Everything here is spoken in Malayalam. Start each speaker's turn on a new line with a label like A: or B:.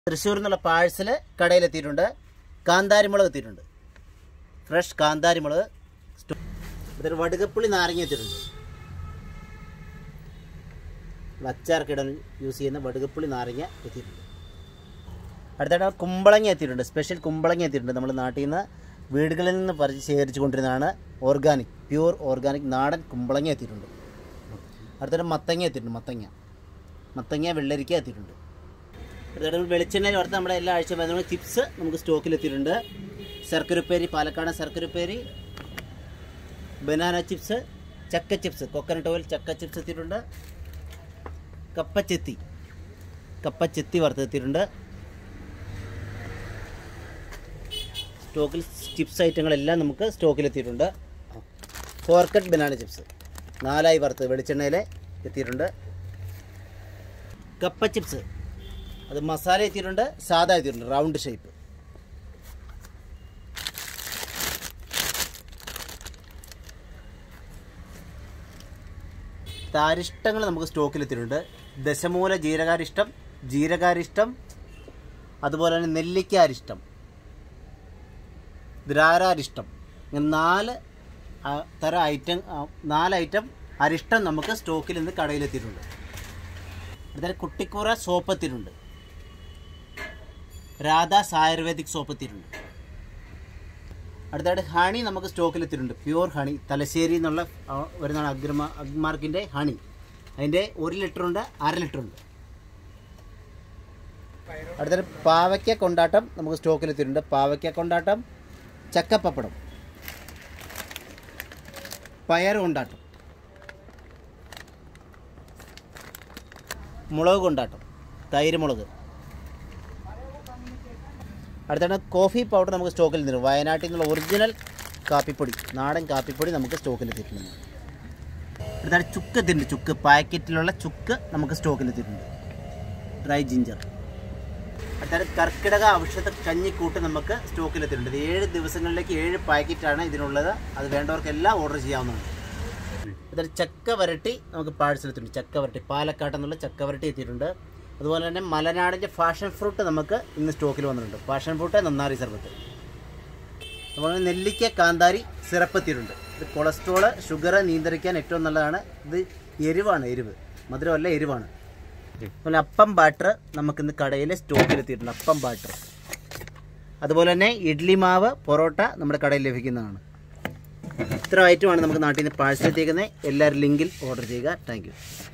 A: തൃശ്ശൂരിൽ നിന്നുള്ള പാഴ്സൽ കടയിലെത്തിയിട്ടുണ്ട് കാന്താരിമുളക് എത്തിയിട്ടുണ്ട് ഫ്രഷ് കാന്താരിമുളക് സ്റ്റോ- ഇതൊരു വടുകപ്പുളി നാരങ്ങ എത്തിയിട്ടുണ്ട് അച്ചാർക്ക് ഇടാൻ യൂസ് ചെയ്യുന്ന വടുകപ്പുളി നാരങ്ങ എത്തിയിട്ടുണ്ട് അടുത്തായിട്ട് കുമ്പളങ്ങ എത്തിയിട്ടുണ്ട് സ്പെഷ്യൽ കുമ്പളങ്ങ എത്തിയിട്ടുണ്ട് നമ്മൾ നാട്ടിൽ നിന്ന് വീടുകളിൽ നിന്ന് പറിച്ച് ശേഖരിച്ചു കൊണ്ടിരുന്നതാണ് ഓർഗാനിക് പ്യൂർ ഓർഗാനിക് നാടൻ കുമ്പളങ്ങ എത്തിയിട്ടുണ്ട് അടുത്തൊരു മത്തങ്ങ എത്തിയിട്ടുണ്ട് മത്തങ്ങ മത്തങ്ങ വെള്ളരിക്ക എത്തിയിട്ടുണ്ട് അടുത്തായിട്ട് നമ്മൾ വെളിച്ചെണ്ണയിൽ വറുത്ത് നമ്മുടെ എല്ലാ ആഴ്ചയും വരുന്ന ചിപ്സ് നമുക്ക് സ്റ്റോക്കിൽ എത്തിയിട്ടുണ്ട് ശർക്കരപ്പേരി പാലക്കാടൻ ശർക്കരപ്പേരി ബനാന ചിപ്സ് ചക്ക ചിപ്സ് കൊക്കനട്ട് ഓയിൽ ചക്ക ചിപ്സ് എത്തിയിട്ടുണ്ട് കപ്പച്ചെത്തി കപ്പച്ചെത്തി വറുത്തെത്തിയിട്ടുണ്ട് സ്റ്റോക്കിൽ ചിപ്സ് ഐറ്റങ്ങളെല്ലാം നമുക്ക് സ്റ്റോക്കിലെത്തിയിട്ടുണ്ട് ഫോർക്കട്ട് ബനാന ചിപ്സ് നാലായി വറുത്ത് വെളിച്ചെണ്ണയിൽ എത്തിയിട്ടുണ്ട് കപ്പ ചിപ്സ് അത് മസാല എത്തിയിട്ടുണ്ട് സാധാ എത്തിയിട്ടുണ്ട് റൗണ്ട് ഷേപ്പ് താരിഷ്ടങ്ങൾ നമുക്ക് സ്റ്റോക്കിലെത്തിയിട്ടുണ്ട് ദശമൂല ജീരകാരിഷ്ടം ജീരകാരിഷ്ടം അതുപോലെ തന്നെ നെല്ലിക്കാരിഷ്ടം ദ്രാരാരിഷ്ടം ഇങ്ങനെ നാല് ആ, തരം ഐറ്റം ആ, നാല് ഐറ്റം അരിഷ്ടം നമുക്ക് സ്റ്റോക്കിൽ നിന്ന് കടയിലെത്തിയിട്ടുണ്ട് അടുത്ത കുട്ടിക്കൂറ സോപ്പ് എത്തിയിട്ടുണ്ട് രാധാസ് ആയുർവേദിക് സോപ്പ് എത്തിയിട്ടുണ്ട് അടുത്തായിട്ട് ഹണി നമുക്ക് സ്റ്റോക്കിൽ എത്തിയിട്ടുണ്ട് പ്യൂർ ഹണി തലശ്ശേരി എന്നുള്ള ആ, വരുന്നതാണ് അഗ്രമ അഗ്മാർക്കിൻ്റെ ഹണി അതിൻ്റെ ഒരു ലിറ്റർ ഉണ്ട് അര ലിറ്റർ ഉണ്ട് അടുത്തൊരു പാവയ്ക്ക കൊണ്ടാട്ടം നമുക്ക് സ്റ്റോക്കിൽ എത്തിയിട്ടുണ്ട് പാവയ്ക്ക കൊണ്ടാട്ടം ചക്കപ്പപ്പടം പയർ കൊണ്ടാട്ടം മുളക് കൊണ്ടാട്ടം തൈര് മുളക് അടുത്താണ് കോഫി പൗഡർ നമുക്ക് സ്റ്റോക്കിൽ നിന്നിട്ടുണ്ട് വയനാട്ടിൽ നിന്നുള്ള ഒറിജിനൽ കാപ്പിപ്പൊടി നാടൻ കാപ്പിപ്പൊടി നമുക്ക് സ്റ്റോക്കിൽ എത്തിയിട്ടുണ്ട് അടുത്താണ് ചുക്ക് എത്തിയിട്ടുണ്ട് ചുക്ക് പാക്കറ്റിലുള്ള ചുക്ക് നമുക്ക് സ്റ്റോക്കിൽ എത്തിയിട്ടുണ്ട് ഡ്രൈ ജിഞ്ചർ അടുത്താണ് കർക്കിടക ഔഷധ കഞ്ഞിക്കൂട്ട് നമുക്ക് സ്റ്റോക്കിൽ എത്തിയിട്ടുണ്ട് ഇത് ഏഴ് ദിവസങ്ങളിലേക്ക് ഏഴ് പാക്കറ്റാണ് ഇതിനുള്ളത് അത് വേണ്ടവർക്കെല്ലാം ഓർഡർ ചെയ്യാവുന്നതാണ് ഇതൊരു ചക്ക വരട്ടി നമുക്ക് പാഴ്സൽ എത്തിയിട്ടുണ്ട് ചക്ക വരട്ടി പാലക്കാട് എന്നുള്ള ചക്ക വരട്ടി എത്തിയിട്ടുണ്ട് അതുപോലെ തന്നെ മലനാടിൻ്റെ ഫാഷൻ ഫ്രൂട്ട് നമുക്ക് ഇന്ന് സ്റ്റോക്കിൽ വന്നിട്ടുണ്ട് ഫാഷൻ ഫ്രൂട്ട് നന്നാറി സർബത്ത് അതുപോലെ തന്നെ നെല്ലിക്ക കാന്താരി സിറപ്പ് എത്തിയിട്ടുണ്ട് ഇത് കൊളസ്ട്രോള് ഷുഗർ നിയന്ത്രിക്കാൻ ഏറ്റവും നല്ലതാണ് ഇത് എരിവാണ് എരിവ് മധുരമല്ല എരിവാണ് അതുപോലെ അപ്പം ബാറ്റർ നമുക്കിന്ന് കടയിൽ സ്റ്റോക്കിൽ എത്തിയിട്ടുണ്ട് അപ്പം ബാറ്റർ അതുപോലെ തന്നെ ഇഡ്ലി മാവ് പൊറോട്ട നമ്മുടെ കടയിൽ ലഭിക്കുന്നതാണ് ഇത്ര ഐറ്റമാണ് നമുക്ക് നാട്ടിൽ നിന്ന് പാഴ്സൽ എത്തിക്കുന്നത് എല്ലാവരും ലിങ്കിൽ ഓർഡർ ചെയ്യുക താങ്ക്